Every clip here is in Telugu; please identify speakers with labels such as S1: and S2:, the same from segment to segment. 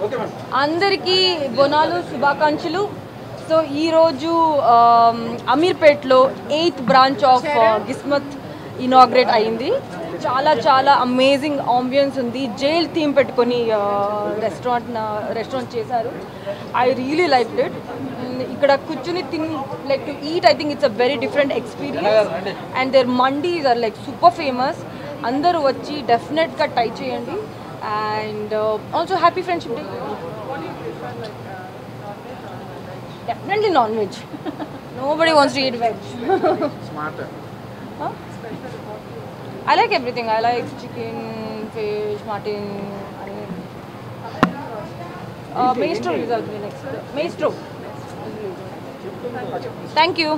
S1: అందరికీ బొనాలు శుభాకాంక్షలు సో ఈరోజు అమీర్పేట్లో eighth branch of Gismat inaugurate అయింది చాలా చాలా అమేజింగ్ ఆంబియన్స్ ఉంది జైల్ థీమ్ పెట్టుకొని రెస్టారెంట్ రెస్టారెంట్ చేశారు ఐ రియలీ లైక్ ఇట్ ఇక్కడ కూర్చుని తిన్ like to eat I think it's a very different experience and there mandis are like super famous అందరూ వచ్చి డెఫినెట్గా ట్రై చేయండి and also happy friendship day Definitely non-veg. Nobody wants to eat veg. Huh? I like everything. I like chicken, fish, mutton. Uh, maestro results me next. Maestro. Thank you.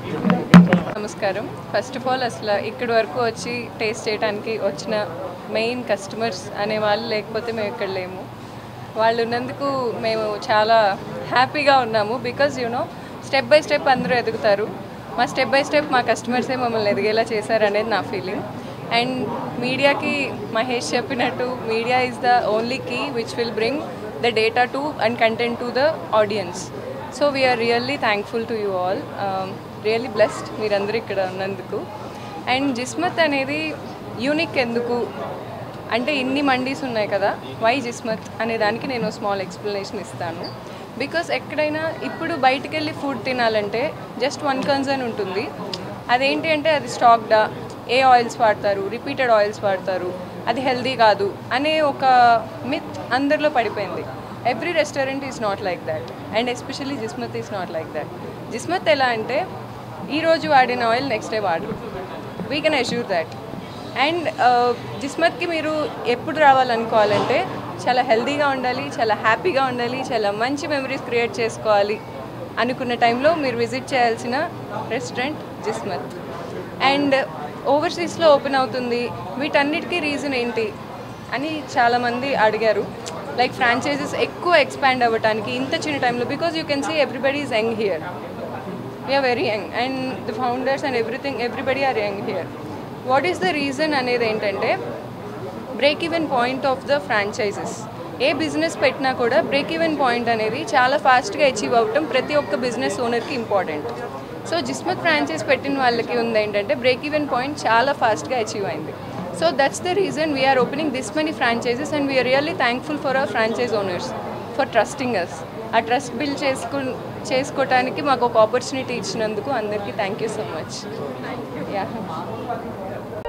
S2: నమస్కారం ఫస్ట్ ఆఫ్ ఆల్ అసలు ఇక్కడి వరకు వచ్చి టేస్ట్ చేయడానికి వచ్చిన మెయిన్ కస్టమర్స్ అనే వాళ్ళు లేకపోతే మేము ఇక్కడ లేము వాళ్ళు ఉన్నందుకు మేము చాలా హ్యాపీగా ఉన్నాము because you know step by step అందరూ ఎదుగుతారు మా స్టెప్ బై స్టెప్ మా కస్టమర్సే మమ్మల్ని ఎదిగేలా చేశారనేది నా ఫీలింగ్ అండ్ మీడియాకి మహేష్ చెప్పినట్టు media is the only key which will bring the data to and content to the audience so we are really thankful to you all really blessed మీరందరూ ఇక్కడ ఉన్నందుకు అండ్ జిస్మత్ అనేది యూనిక్ ఎందుకు అంటే ఇన్ని మండీస్ ఉన్నాయి కదా వై జిస్మత్ అనే దానికి నేను స్మాల్ ఎక్స్ప్లెనేషన్ ఇస్తాను బికాస్ ఎక్కడైనా ఇప్పుడు బయటికి వెళ్ళి ఫుడ్ తినాలంటే జస్ట్ వన్ కన్సర్న్ ఉంటుంది అదేంటి అంటే అది స్టాక్డా ఏ ఆయిల్స్ వాడతారు రిపీటెడ్ ఆయిల్స్ వాడతారు అది హెల్దీ కాదు అనే ఒక మిత్ అందరిలో పడిపోయింది every restaurant is not like that and especially Jismat is not like that Jismat ఎలా అంటే ఈరోజు వాడిన ఆయిల్ నెక్స్ట్ డే వాడు we can assure that and జిస్మత్కి మీరు ఎప్పుడు రావాలనుకోవాలంటే చాలా హెల్తీగా ఉండాలి చాలా హ్యాపీగా ఉండాలి చాలా మంచి మెమరీస్ క్రియేట్ చేసుకోవాలి అనుకున్న టైంలో మీరు విజిట్ చేయాల్సిన రెస్టారెంట్ జిస్మత్ అండ్ ఓవర్సీస్లో ఓపెన్ అవుతుంది వీటన్నిటికీ రీజన్ ఏంటి అని చాలామంది అడిగారు లైక్ ఫ్రాంచైజెస్ ఎక్కువ ఎక్స్పాండ్ అవ్వడానికి ఇంత చిన్న టైంలో because you can see everybody is young here we are very young and the founders and everything everybody are young here what is the reason అనేది ఏంటంటే break even point of the franchises ఏ బిజినెస్ పెట్టినా కూడా బ్రేక్ ఈవెన్ పాయింట్ అనేది చాలా ఫాస్ట్గా అచీవ్ అవ్వటం ప్రతి ఒక్క బిజినెస్ ఓనర్కి ఇంపార్టెంట్ సో జిస్మత్ ఫ్రాంచైజ్ పెట్టిన వాళ్ళకి ఉంది ఏంటంటే బ్రేక్ ఈవెన్ పాయింట్ చాలా ఫాస్ట్గా అచీవ్ అయింది so that's the reason we are opening this many franchises and we are really thankful for our franchise owners for trusting us ఆ ట్రస్ట్ బిల్డ్ చేసుకు చేసుకోవటానికి మాకు ఒక ఆపర్చునిటీ ఇచ్చినందుకు అందరికీ thank you so much yeah